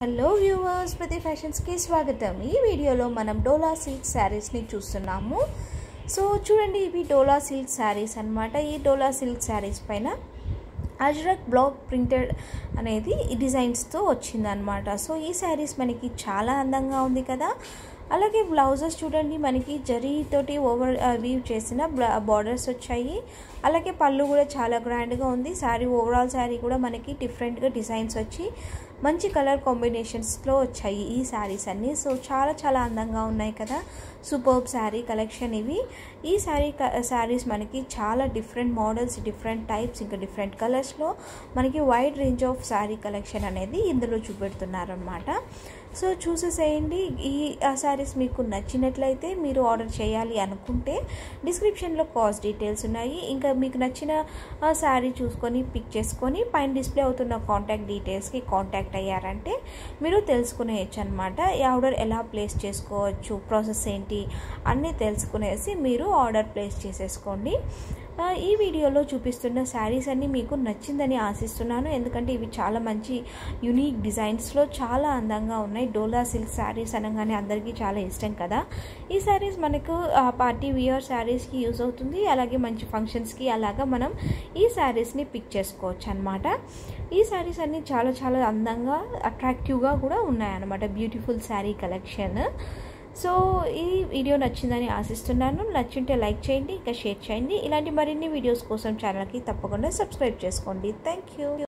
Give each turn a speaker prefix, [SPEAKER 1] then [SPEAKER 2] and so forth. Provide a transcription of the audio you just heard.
[SPEAKER 1] hello viewers ప్రతి ఫ్యాషన్స్కి స్వాగతం ఈ వీడియోలో మనం డోలా సిల్క్ శారీస్ని చూస్తున్నాము సో చూడండి ఇవి డోలా సిల్క్ శారీస్ అనమాట ఈ డోలా సిల్క్ శారీస్ పైన అజ్రక్ బ్లాక్ ప్రింటెడ్ అనేది ఈ డిజైన్స్తో వచ్చిందనమాట సో ఈ శారీస్ మనకి చాలా అందంగా ఉంది కదా అలాగే బ్లౌజెస్ చూడండి మనకి జరీతోటి ఓవర్ వీవ్ చేసిన బార్డర్స్ వచ్చాయి అలాగే పళ్ళు కూడా చాలా గ్రాండ్గా ఉంది శారీ ఓవరాల్ శారీ కూడా మనకి డిఫరెంట్గా డిజైన్స్ వచ్చి మంచి కలర్ కాంబినేషన్స్లో వచ్చాయి ఈ శారీస్ అన్నీ సో చాలా చాలా అందంగా ఉన్నాయి కదా సూపర్బ్ శారీ కలెక్షన్ ఇవి ఈ శారీ శారీస్ మనకి చాలా డిఫరెంట్ మోడల్స్ డిఫరెంట్ టైప్స్ ఇంకా డిఫరెంట్ కలర్స్లో మనకి wide range of sari collection అనేది ఇందులో చూపెడుతున్నారనమాట సో చూసేసేయండి ఈ శారీస్ మీకు నచ్చినట్లయితే మీరు ఆర్డర్ చేయాలి అనుకుంటే డిస్క్రిప్షన్లో కాస్ట్ డీటెయిల్స్ ఉన్నాయి ఇంకా మీకు నచ్చిన శారీ చూసుకొని పిక్ చేసుకొని పైన డిస్ప్లే అవుతున్న కాంటాక్ట్ డీటెయిల్స్కి కాంటాక్ట్ అయ్యారంటే మీరు తెలుసుకునేయచ్చు అనమాట ఈ ఆర్డర్ ఎలా ప్లేస్ చేసుకోవచ్చు ప్రాసెస్ ఏంటి అన్నీ తెలుసుకునేసి మీరు ఆర్డర్ ప్లేస్ చేసేసుకోండి ఈ వీడియోలో చూపిస్తున్న శారీస్ అన్నీ మీకు నచ్చిందని ఆశిస్తున్నాను ఎందుకంటే ఇవి చాలా మంచి యునీక్ డిజైన్స్లో చాలా అందంగా ఉన్నాయి డోలా సిల్క్ శారీస్ అనగానే అందరికీ చాలా ఇష్టం కదా ఈ శారీస్ మనకు పార్టీ వియర్ శారీస్కి యూజ్ అవుతుంది అలాగే మంచి ఫంక్షన్స్కి అలాగా మనం ఈ శారీస్ని పిక్ చేసుకోవచ్చు అనమాట ఈ శారీస్ అన్నీ చాలా చాలా అందంగా అట్రాక్టివ్గా కూడా ఉన్నాయన్నమాట బ్యూటిఫుల్ శారీ కలెక్షన్ సో ఈ వీడియో నచ్చిందని ఆశిస్తున్నాను నచ్చుంటే లైక్ చేయండి ఇంకా షేర్ చేయండి ఇలాంటి మరిన్ని వీడియోస్ కోసం ఛానల్కి తప్పకుండా సబ్స్క్రైబ్ చేసుకోండి థ్యాంక్ యూ